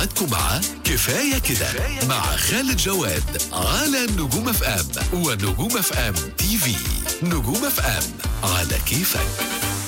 موعدكم مع كفاية كده مع خالد جواد على نجوم اف ام ونجوم اف ام تي في نجوم اف ام على كيفك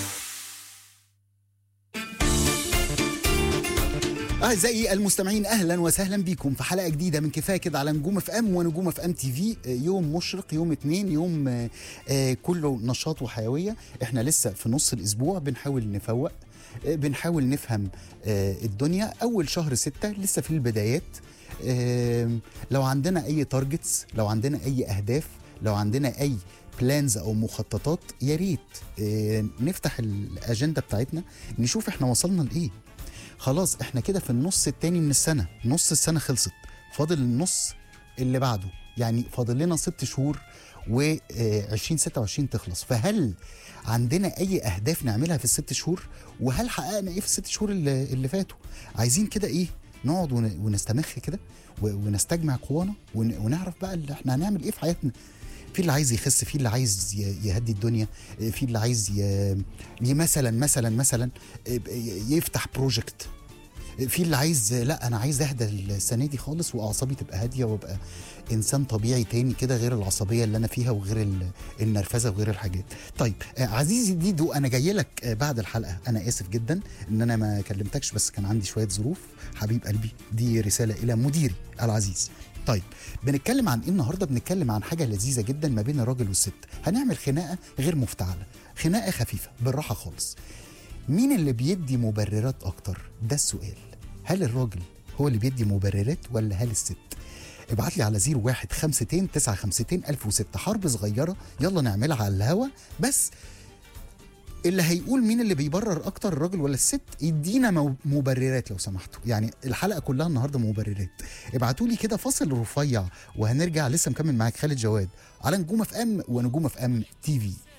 أعزائي المستمعين أهلا وسهلا بكم في حلقة جديدة من كفاية كده على نجوم اف ام ونجوم اف ام تي في آه، يوم مشرق يوم اتنين يوم آه، آه، كله نشاط وحيوية احنا لسه في نص الأسبوع بنحاول نفوق آه، بنحاول نفهم آه، الدنيا أول شهر ستة لسه في البدايات آم، لو عندنا أي تارجتس لو عندنا أي أهداف لو عندنا أي بلانز او مخططات يا ريت آه، نفتح الاجنده بتاعتنا نشوف احنا وصلنا لايه خلاص احنا كده في النص التاني من السنه نص السنه خلصت فاضل النص اللي بعده يعني فاضل لنا ست شهور و 2026 تخلص فهل عندنا اي اهداف نعملها في الست شهور وهل حققنا ايه في الست شهور اللي, اللي فاتوا عايزين كده ايه نقعد ون- ونستمخ كده و- ونستجمع قوانا ون- ونعرف بقى اللي احنا هنعمل ايه في حياتنا في اللي عايز يخس في اللي عايز ي- يهدي الدنيا في اللي عايز ي... ي- مثلا مثلا مثلا ي- يفتح بروجكت في اللي عايز لا انا عايز اهدى السنه دي خالص واعصابي تبقى هاديه وابقى انسان طبيعي تاني كده غير العصبيه اللي انا فيها وغير ال- النرفزه وغير الحاجات طيب آه، عزيزي ديدو انا جاي لك آه، بعد الحلقه انا اسف جدا ان انا ما كلمتكش بس كان عندي شويه ظروف حبيب قلبي دي رساله الى مديري العزيز طيب بنتكلم عن ايه النهارده بنتكلم عن حاجه لذيذه جدا ما بين الراجل والست هنعمل خناقه غير مفتعله خناقه خفيفه بالراحه خالص مين اللي بيدي مبررات اكتر ده السؤال هل الراجل هو اللي بيدي مبررات ولا هل الست ابعت لي على 01 52 952 1006 حرب صغيره يلا نعملها على الهوا بس اللي هيقول مين اللي بيبرر اكتر الراجل ولا الست يدينا مو- مبررات لو سمحتوا يعني الحلقه كلها النهارده مبررات ابعتوا لي كده فاصل رفيع وهنرجع لسه مكمل معاك خالد جواد على نجوم اف ام ونجوم اف ام تي في